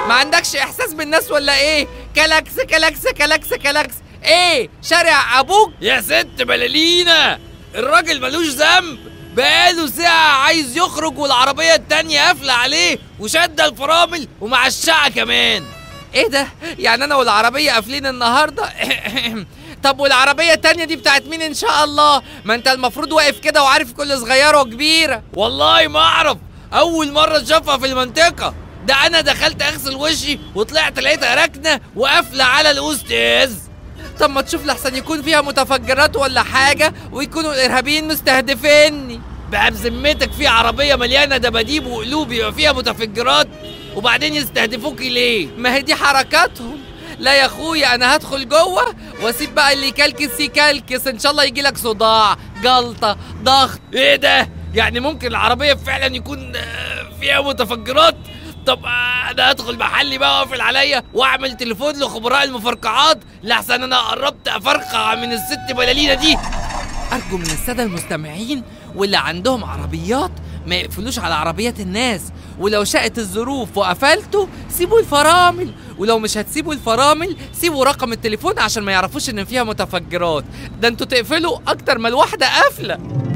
ما عندكش احساس بالناس ولا ايه كلاكس كلاكس كلاكس كلاكس ايه شارع ابوك يا ست بلالينا الراجل ملوش ذنب بقاله ساعة عايز يخرج والعربية التانية قافلة عليه وشادة الفرامل ومعشقة كمان ايه ده يعني انا والعربيه قافلين النهارده طب والعربيه التانية دي بتاعت مين ان شاء الله ما انت المفروض واقف كده وعارف كل صغيره وكبيره والله ما أعرف أول مرة أشوفها في المنطقة ده أنا دخلت أغسل وشي وطلعت لقيتها راكنة وقافلة على الأستاذ طب ما تشوف لحسن يكون فيها متفجرات ولا حاجه ويكونوا الارهابيين مستهدفيني بقى بذمتك في عربية مليانة دباديب وقلوب يبقى فيها متفجرات وبعدين يستهدفوكي ليه؟ ما هي دي حركاتهم لا يا اخويا انا هدخل جوه واسيب بقى اللي يكلكس يكلكس ان شاء الله يجي لك صداع جلطه ضغط ايه ده؟ يعني ممكن العربية فعلا يكون آه، فيها متفجرات؟ طب آه، انا هدخل محلي بقى واقفل عليا واعمل تليفون لخبراء المفرقعات لحسن انا قربت افرقع من الست بلالينا دي ارجو من الساده المستمعين واللي عندهم عربيات ما يقفلوش على عربيات الناس ولو شاءت الظروف وقفلتوا سيبوا الفرامل ولو مش هتسيبوا الفرامل سيبوا رقم التليفون عشان ما يعرفوش ان فيها متفجرات ده انتوا تقفلوا اكتر ما الواحده قافله